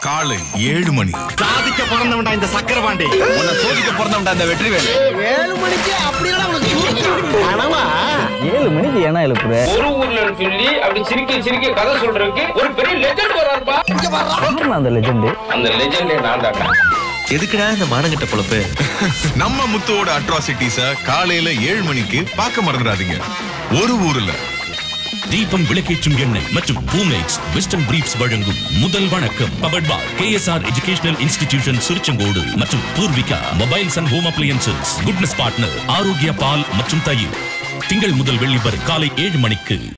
காலை ஏழு மணி சாதிக்க பிறந்தவன்டா இந்த சக்கரபாண்டி உன்னை சோதிக்க பிறந்தவன்டா அந்த வெற்றி வேலு ஏழு மணிக்கு அப்படியெல்லாம் உனக்கு கனவா ஏழு மணிக்கு ஏன்னா எழுப்புற ஒரு ஊர்ல சொல்லி அப்படி சிரிக்க சிரிக்க கதை சொல்றதுக்கு ஒரு பெரிய லெஜெண்ட் வர்றாருப்பா யாருண்ணா அந்த லெஜெண்டு அந்த லெஜெண்டே நான் தான்டா எதுக்குடா இந்த மானங்கிட்ட பொழப்பு நம்ம முத்துவோட அட்ராசிட்டிஸ காலையில ஏழு மணிக்கு பார்க்க மறந்துடாதீங்க ஒரு ஊர்ல தீபம் விளக்கேற்றும் எண்ணெய் மற்றும் பூமெக்ஸ் வெஸ்டர்ன் பிரீப்ஸ் வழங்கும் முதல் வணக்கம் powered by KSR educational institution Tiruchengode மற்றும் Poorvika mobiles and home appliances goodness partner Arokya பால் மற்றும் தயிர் திங்கள் முதல் வெள்ளி வரை காலை ஏழு மணிக்கு